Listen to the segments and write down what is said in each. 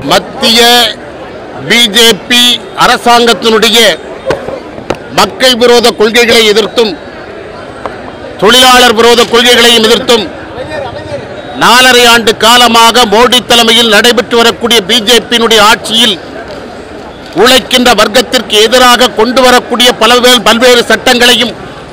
மத்திய பிஜேபி அரசாங்கத்தினுடைய மக்கள் விரோத கொள்கைகளை எதிர்த்தும் தொழிலாளர் விரோத கொள்கைகளையும் எதிர்த்தும் நாலரை ஆண்டு காலமாக மோடி தலைமையில் நடைபெற்று வரக்கூடிய பிஜேபியினுடைய ஆட்சியில் உழைக்கின்ற வர்க்கத்திற்கு எதிராக கொண்டு வரக்கூடிய பல்வேறு பல்வேறு சட்டங்களையும்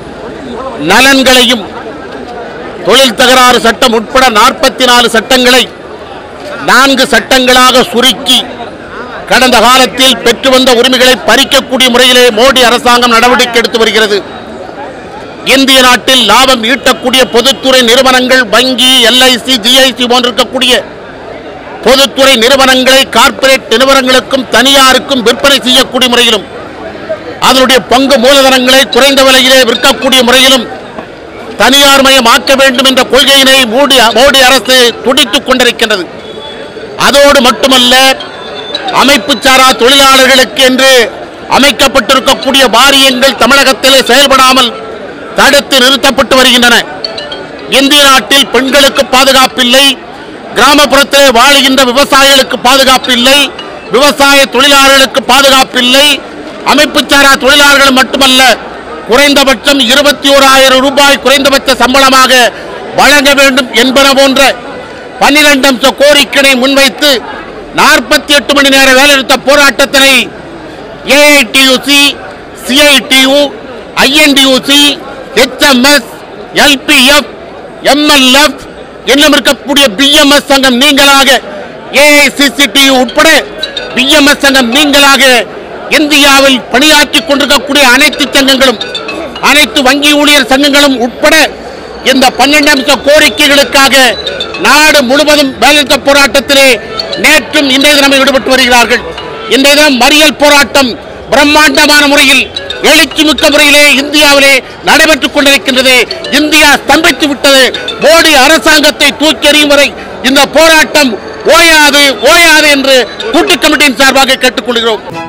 நலன்களையும் தொழில் தகராறு சட்டம் உட்பட நாற்பத்தி நாலு சட்டங்களை நான்கு சட்டங்களாக சுருக்கி கடந்த காலத்தில் பெற்று வந்த உரிமைகளை பறிக்கக்கூடிய முறையிலே மோடி அரசாங்கம் நடவடிக்கை எடுத்து வருகிறது இந்திய நாட்டில் லாபம் ஈட்டக்கூடிய பொதுத்துறை நிறுவனங்கள் வங்கி எல்ஐசி ஜிஐசி போன்றிருக்கக்கூடிய பொதுத்துறை நிறுவனங்களை கார்ப்பரேட் நிறுவனங்களுக்கும் தனியாருக்கும் விற்பனை செய்யக்கூடிய முறையிலும் அதனுடைய பங்கு மூலதனங்களை குறைந்த விலையிலே விற்கக்கூடிய முறையிலும் தனியார் மயமாக்க வேண்டும் என்ற கொள்கையினை மோடி மோடி அரசு துடித்துக் கொண்டிருக்கின்றது அதோடு மட்டுமல்ல அமைப்பு சாரா தொழிலாளர்களுக்கு என்று அமைக்கப்பட்டிருக்கக்கூடிய வாரியங்கள் தமிழகத்திலே செயல்படாமல் தடுத்து நிறுத்தப்பட்டு வருகின்றன இந்திய நாட்டில் பெண்களுக்கு பாதுகாப்பில்லை கிராமப்புறத்திலே வாழுகின்ற விவசாயிகளுக்கு பாதுகாப்பில்லை விவசாய தொழிலாளர்களுக்கு பாதுகாப்பில்லை அமைப்பு சாரா தொழிலாளர்கள் மட்டுமல்ல குறைந்தபட்சம் இருபத்தி ஓராயிரம் ரூபாய் குறைந்தபட்ச சம்பளமாக வழங்க வேண்டும் என்பன போன்ற பன்னிரண்டு அம்ச கோரிக்கையை முன்வைத்து நாற்பத்தி எட்டு மணி நேர வேலைநிறுத்த போராட்டத்தினை AITUC CITU INTUC HMS LPF MLF இன்னும் இருக்கக்கூடிய பிஎம்எஸ் சங்கம் நீங்களாக ஏஐசிசிடியு உட்பட பிஎம்எஸ் சங்கம் நீங்களாக இந்தியாவில் பணியாற்றி கொண்டிருக்கக்கூடிய அனைத்து சங்கங்களும் அனைத்து வங்கி ஊழியர் சங்கங்களும் உட்பட இந்த பன்னெண்டு அம்ச கோரிக்கைகளுக்காக நாடு முழுவதும் வேலைநிறுத்த போராட்டத்திலே நேற்றும் இன்றைய தினம் ஈடுபட்டு வருகிறார்கள் இன்றைய தினம் மறியல் போராட்டம் பிரம்மாண்டமான முறையில் எழுச்சி மிக்க முறையிலே இந்தியாவிலே நடைபெற்றுக் கொண்டிருக்கின்றது இந்தியா ஸ்தம்பித்து விட்டது மோடி அரசாங்கத்தை தூக்கி எறியும் வரை இந்த போராட்டம் ஓயாது ஓயாது என்று கூட்டு கமிட்டியின் சார்பாக கேட்டுக்கொள்கிறோம்